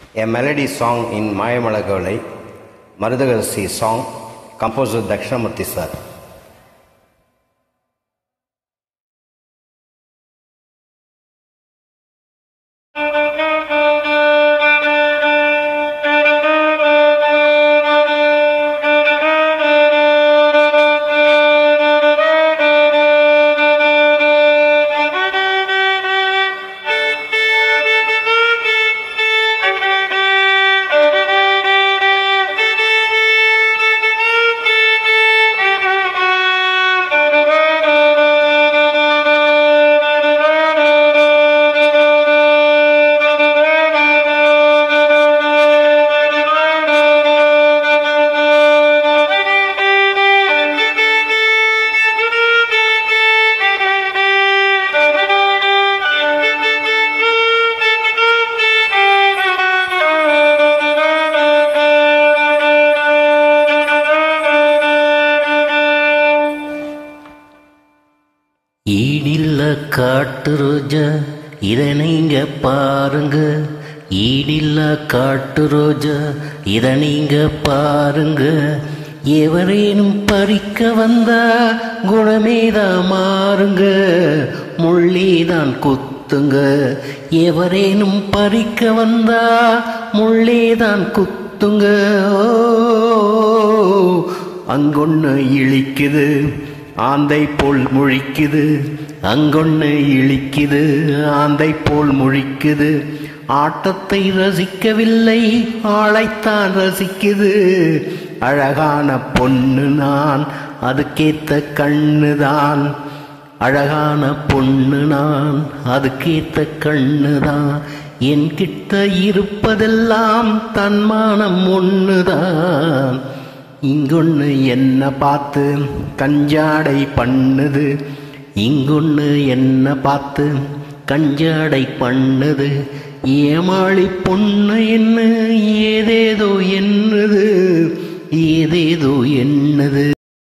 A melody song in Mayamalagalai, Marudagasi song, composer Dakshinamurthy sir. ஈடில்ல காட்டு ரோஜா இதை நீங்க பாருங்க ஈடில்ல காட்டு ரோஜா இதை நீங்க பாருங்க எவரேனும் பறிக்க வந்தா குணமேதா மாறுங்க முள்ளேதான் குத்துங்க எவரேனும் பறிக்க வந்தா முள்ளேதான் குத்துங்க ஓ அங்கொன்னு இழிக்குது ஆந்தை போல் முழிக்குது அங்கொன்னு இழிக்குது ஆந்தை போல் முழிக்குது ஆட்டத்தை ரசிக்கவில்லை ஆளைத்தான் ரசிக்குது அழகான பொண்ணு நான் அதுக்கேத்த கண்ணுதான் அழகான பொண்ணு நான் அதுக்கேத்த கண்ணுதான் என்கிட்ட இருப்பதெல்லாம் தன்மானம் ஒண்ணுதான் இங்கொன்னு என்ன பார்த்து கஞ்சாடை பண்ணுது இங்கொன்னு என்ன பார்த்து கஞ்சாடை பண்ணுது ஏமாளி பொண்ணு என்ன